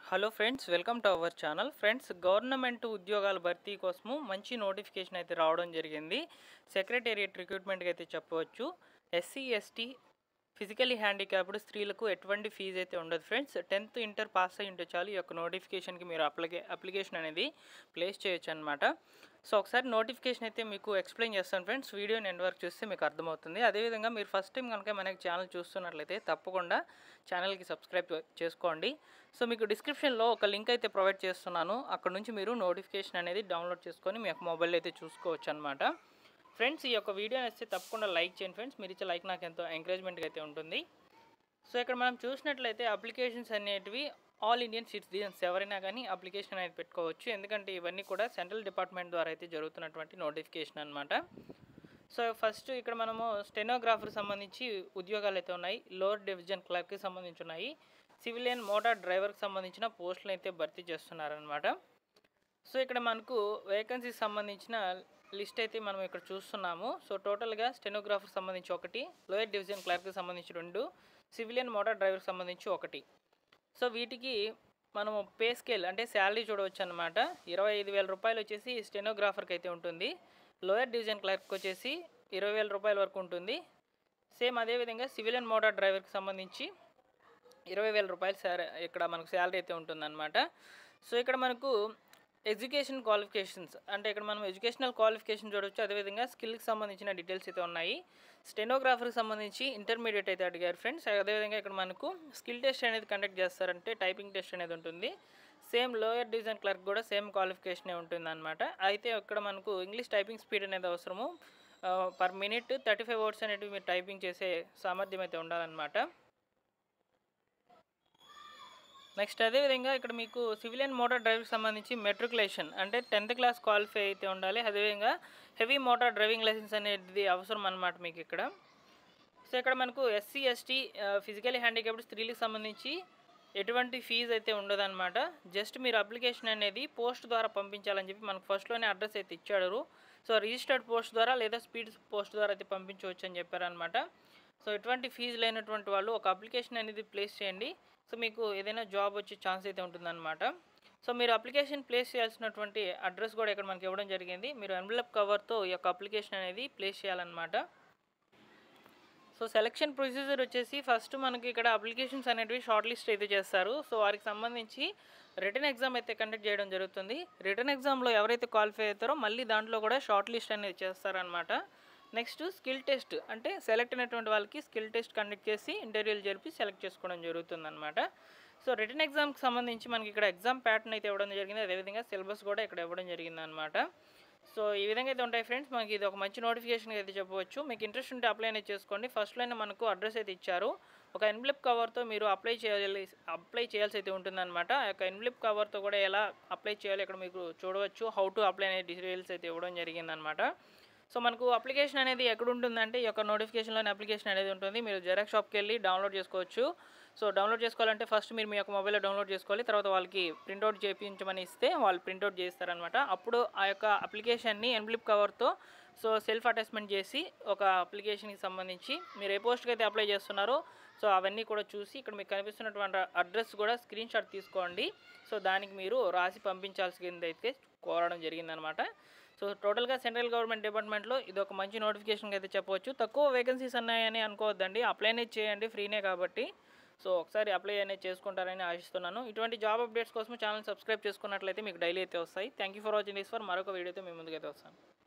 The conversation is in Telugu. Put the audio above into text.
hello friends welcome to our channel friends government ఉద్యోగాల భర్తీ కోసము మంచి నోటిఫికేషన్ అయితే రావడం జరిగింది సెక్రటేరియట్ రిక్రూట్మెంట్కి అయితే చెప్పవచ్చు ఎస్సీ ఎస్టీ ఫిజికలీ హ్యాండిక్యాప్డ్ స్త్రీలకు ఎటువంటి ఫీజు అయితే ఉండదు ఫ్రెండ్స్ టెన్త్ ఇంటర్ పాస్ అయి ఉంటే చాలు ఈ యొక్క నోటిఫికేషన్కి మీరు అప్లికే అప్లికేషన్ అనేది ప్లేస్ చేయొచ్చు అనమాట సో ఒకసారి నోటిఫికేషన్ అయితే మీకు ఎక్స్ప్లెయిన్ చేస్తాను ఫ్రెండ్స్ వీడియోని ఎండ్ వరకు చూస్తే మీకు అర్థమవుతుంది అదేవిధంగా మీరు ఫస్ట్ టైం కనుక మనకి ఛానల్ చూస్తున్నట్లయితే తప్పకుండా ఛానల్కి సబ్స్క్రైబ్ చేసుకోండి సో మీకు డిస్క్రిప్షన్లో ఒక లింక్ అయితే ప్రొవైడ్ చేస్తున్నాను అక్కడ నుంచి మీరు నోటిఫికేషన్ అనేది డౌన్లోడ్ చేసుకొని మీ యొక్క మొబైల్ అయితే చూసుకోవచ్చు అనమాట ఫ్రెండ్స్ ఈ యొక్క వీడియో వస్తే తప్పకుండా లైక్ చేయండి ఫ్రెండ్స్ మీరు ఇచ్చే లైక్ నాకు ఎంతో ఎంకరేజ్మెంట్గా అయితే ఉంటుంది సో ఇక్కడ మనం చూసినట్లయితే అప్లికేషన్స్ అనేటివి ఆల్ ఇండియన్ సిటిజన్స్ ఎవరైనా కానీ అప్లికేషన్ అనేది పెట్టుకోవచ్చు ఎందుకంటే ఇవన్నీ కూడా సెంట్రల్ డిపార్ట్మెంట్ ద్వారా అయితే జరుగుతున్నటువంటి నోటిఫికేషన్ అనమాట సో ఫస్ట్ ఇక్కడ మనము స్టెనోగ్రాఫర్ సంబంధించి ఉద్యోగాలు అయితే ఉన్నాయి లోవర్ డివిజన్ క్లర్క్కి సంబంధించి ఉన్నాయి సివిలియన్ మోటార్ డ్రైవర్కి సంబంధించిన పోస్టులు అయితే భర్తీ చేస్తున్నారనమాట సో ఇక్కడ మనకు వేకెన్సీకి సంబంధించిన లిస్ట్ అయితే మనం ఇక్కడ చూస్తున్నాము సో టోటల్గా స్టెనోగ్రాఫర్కి సంబంధించి ఒకటి లోయర్ డివిజన్ క్లర్క్కి సంబంధించి రెండు సివిలియన్ మోటార్ డ్రైవర్కి సంబంధించి ఒకటి సో వీటికి మనము పే స్కేల్ అంటే శాలరీ చూడవచ్చు అనమాట ఇరవై ఐదు వేల రూపాయలు వచ్చేసి స్టెనోగ్రాఫర్కి అయితే ఉంటుంది లోయర్ డివిజన్ క్లర్క్ వచ్చేసి ఇరవై వేల రూపాయల వరకు ఉంటుంది సేమ్ అదేవిధంగా సివిలియన్ మోటార్ డ్రైవర్కి సంబంధించి ఇరవై వేల రూపాయలు శాలరీ ఇక్కడ మనకు శాలరీ అయితే ఉంటుందన్నమాట సో ఇక్కడ మనకు ఎడ్యుకేషన్ క్వాలిఫికేషన్స్ అంటే ఇక్కడ మనం ఎడ్యుకేషనల్ క్వాలిఫికేషన్ చూడవచ్చు అదేవిధంగా స్కిల్కి సంబంధించిన డీటెయిల్స్ అయితే ఉన్నాయి స్టెనోగ్రాఫర్కి సంబంధించి ఇంటర్మీడియట్ అయితే అడిగారు ఫ్రెండ్స్ అదేవిధంగా ఇక్కడ మనకు స్కిల్ టెస్ట్ అనేది కండక్ట్ చేస్తారంటే టైపింగ్ టెస్ట్ అనేది ఉంటుంది సేమ్ లోయర్ డివిజన్ క్లర్క్ కూడా సేమ్ క్వాలిఫికేషనే ఉంటుంది అనమాట అయితే ఇక్కడ మనకు ఇంగ్లీష్ టైపింగ్ స్పీడ్ అనేది అవసరము per minute thirty five words అనేవి మీరు టైపింగ్ చేసే సామర్థ్యం అయితే ఉండాలన్నమాట నెక్స్ట్ అదేవిధంగా ఇక్కడ మీకు సివిలియన్ మోటార్ డ్రైవింగ్ సంబంధించి మెట్రికులేషన్ అంటే టెన్త్ క్లాస్ క్వాలిఫై అయితే ఉండాలి అదేవిధంగా హెవీ మోటార్ డ్రైవింగ్ లైసెన్స్ అనేది అవసరం అనమాట మీకు ఇక్కడ సో ఇక్కడ మనకు ఎస్సీ ఎస్టీ ఫిజికలీ హ్యాండిక్యాప్డ్ స్త్రీలకు సంబంధించి ఎటువంటి ఫీజు అయితే ఉండదన్నమాట జస్ట్ మీరు అప్లికేషన్ అనేది పోస్ట్ ద్వారా పంపించాలని చెప్పి మనకు ఫస్ట్లోనే అడ్రస్ అయితే ఇచ్చాడు సో రిజిస్టర్డ్ పోస్ట్ ద్వారా లేదా స్పీడ్ పోస్ట్ ద్వారా అయితే పంపించవచ్చు అని చెప్పారనమాట సో ఎటువంటి ఫీజు లేనటువంటి వాళ్ళు ఒక అప్లికేషన్ అనేది ప్లేస్ చేయండి సో మీకు ఏదైనా జాబ్ వచ్చే ఛాన్స్ అయితే ఉంటుందన్నమాట సో మీరు అప్లికేషన్ ప్లేస్ చేయాల్సినటువంటి అడ్రస్ కూడా ఇక్కడ మనకి ఇవ్వడం జరిగింది మీరు ఎన్వలప్ కవర్తో ఈ యొక్క అప్లికేషన్ అనేది ప్లేస్ చేయాలన్నమాట సో సెలక్షన్ ప్రొసీజర్ వచ్చేసి ఫస్ట్ మనకి ఇక్కడ అప్లికేషన్స్ అనేటివి షార్ట్ లిస్ట్ అయితే చేస్తారు సో వారికి సంబంధించి రిటర్న్ ఎగ్జామ్ అయితే కండక్ట్ చేయడం జరుగుతుంది రిటర్న్ ఎగ్జామ్లో ఎవరైతే క్వాలిఫై అవుతారో మళ్ళీ దాంట్లో కూడా షార్ట్ లిస్ట్ అనేది చేస్తారనమాట నెక్స్ట్ స్కిల్ టెస్ట్ అంటే సెలెక్ట్ అయినటువంటి వాళ్ళకి స్కిల్ టెస్ట్ కండక్ట్ చేసి ఇంటర్వ్యూలు జరిపి సెలెక్ట్ చేసుకోవడం జరుగుతుంది అనమాట సో రిటర్న్ ఎగ్జామ్కి సంబంధించి మనకి ఇక్కడ ఎగ్జామ్ ప్యాటర్న్ అయితే ఇవ్వడం జరిగింది అదేవిధంగా సిలబస్ కూడా ఇక్కడ ఇవ్వడం జరిగింది అనమాట సో ఈ విధంగా అయితే ఉంటాయి ఫ్రెండ్స్ మనకి ఇది ఒక మంచి నోటిఫికేషన్ అయితే చెప్పవచ్చు మీకు ఇంట్రెస్ట్ ఉంటే అప్లై అనేది చేసుకోండి ఫస్ట్లోనే మనకు అడ్రస్ అయితే ఇచ్చారు ఒక ఎన్వలప్ కవర్తో మీరు అప్లై చేయాలి అప్లై చేయాల్సి అయితే ఉంటుందన్నమాట ఆ యొక్క ఎన్వలప్ కవర్తో కూడా ఎలా అప్లై చేయాలి ఇక్కడ మీకు చూడవచ్చు హౌ టు అప్లై అనే డీటెయిల్స్ అయితే ఇవ్వడం జరిగిందనమాట సో మనకు అప్లికేషన్ అనేది ఎక్కడ ఉంటుందంటే ఈ యొక్క నోటిఫికేషన్లోని అప్లికేషన్ అనేది ఉంటుంది మీరు జెరాక్స్ షాప్కి వెళ్ళి డౌన్లోడ్ చేసుకోవచ్చు సో డౌన్లోడ్ చేసుకోవాలంటే ఫస్ట్ మీరు మీ యొక్క మొబైల్లో డౌన్లోడ్ చేసుకోవాలి తర్వాత వాళ్ళకి ప్రింట్అవుట్ చేయించమని ఇస్తే వాళ్ళు ప్రింట్అవుట్ చేస్తారనమాట అప్పుడు ఆ యొక్క అప్లికేషన్ని ఎన్బ్లిప్ కవర్తో సో సెల్ఫ్ అటాచ్మెంట్ చేసి ఒక అప్లికేషన్కి సంబంధించి మీరు ఏ పోస్ట్కి అయితే అప్లై చేస్తున్నారో సో అవన్నీ కూడా చూసి ఇక్కడ మీకు కనిపిస్తున్నటువంటి అడ్రస్ కూడా స్క్రీన్ షాట్ తీసుకోండి సో దానికి మీరు రాసి పంపించాల్సింది అయితే కోరడం జరిగిందనమాట సో టోటల్గా సెంట్రల్ గవర్నమెంట్ డిపార్ట్మెంట్లో ఇది ఒక మంచి నోటిఫికేషన్ అయితే చెప్పవచ్చు తక్కువ వేకెన్సీస్ ఉన్నాయని అనుకోవద్దండి అప్లై అనేది చేయండి ఫ్రీనే కాబట్టి సో ఒకసారి అప్లై అనేది చేసుకుంటారని ఆశిస్తున్నాను ఇటువంటి జాబ్ అప్డేట్స్ కోసం ఛానల్ సబ్స్క్రైబ్ చేసుకున్నట్లయితే మీకు డైలీ అయితే వస్తాయి thank you for watching this for మరొక వీడియోతో మీ ముందుకైతే వస్తాను